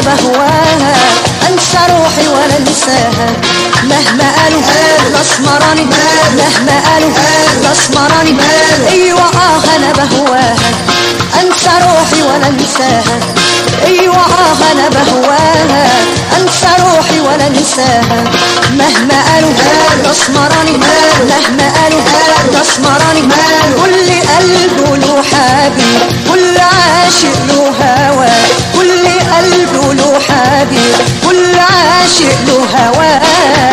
بهواها انسى روحي ولا انساها مهما قالوا الاسمراني مهما قالوا الاسمراني ايوه اه انا بهواها انسى روحي ولا انساها ايوه اه انا بهواها انسى روحي ولا انساها مهما قالوا الاسمراني مهما قالوا الاسمراني كل قلبه له حبيب كل عاشق له هوى كل قلبه له حبيب كل عاشق له هوى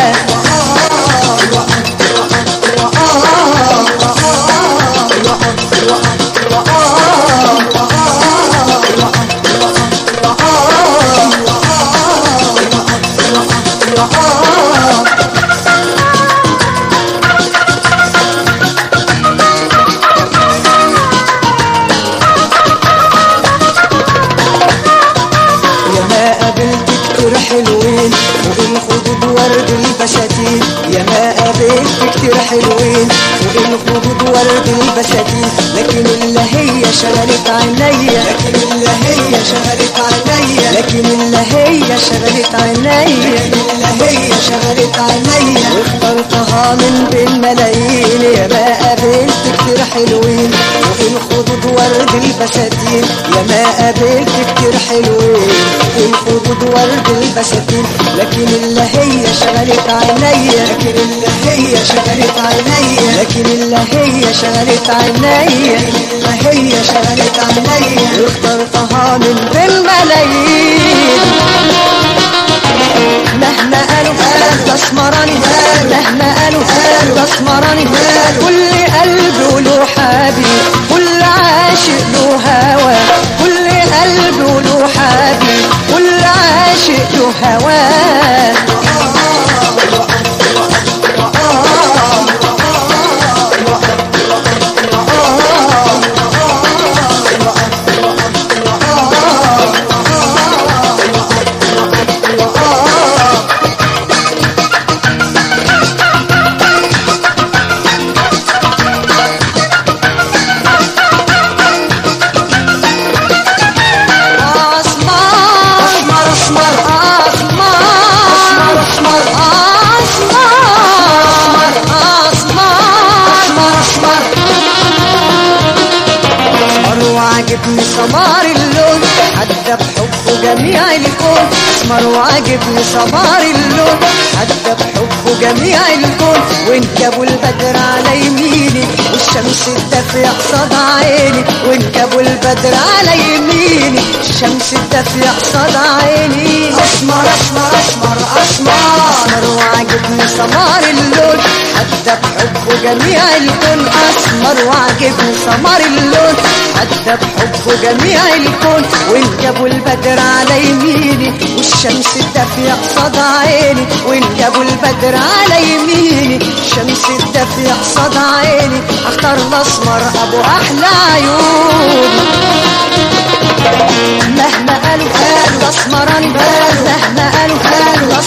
يا ما قابلت كتير حلوين فوق الخدود ورد البساتين يا ما قابلت كتير حلوين فوق الخدود ورد البساتين لكن اللي هي شغلت عينيا لكن اللي هي شغلت عينيا لكن اللي هي شغلت عينيا لكن اللي هي شغلت عينيا واخترتها من بين ملايين يا ما قابلت كتير حلوين فوق الخدود ورد البساتين يا ما قابلت كتير حلوين الخدود ورد البساتين لكن اللي هي شغلت عينيا لكن اللي هي شغلت عينيا لكن اللي هي شغلت عينيا اللي هي شغلت عينيا واخترتها من بين بالملايين مهما قالوا الاسمراني مهما قالوا الاسمراني كل قلبه له حبيب كل عاشق له هوى كل قلبه له حبيب كل عاشق له هوى أسمر أسمر أسمر أسمر أسمر أسمر أسمر أسمر وعجبني سمار اللون حتى بحبه جميع الكون اسمر وعجبني سمار اللون حتى بحبه جميع الكون وانكبوا البدر على يميني والشمس الدافية قصاد عيني وانكبوا البدر على يميني الشمس الدافية قصاد عيني اسمر اسمر اسمر اسمر اسمر وعجبني سمار اللون حتى بحبه جميع الكون اسمر وعجبني سمار اللون حتى بحبه جميع الكون وانجبوا البدر على يميني والشمس الدافية قصاد عيني وانجبوا البدر على يميني الشمس الدافية قصاد عيني اختار الاسمر ابو احلى عيون مهما قالوا قالوا اسمراني مهما قالوا قالوا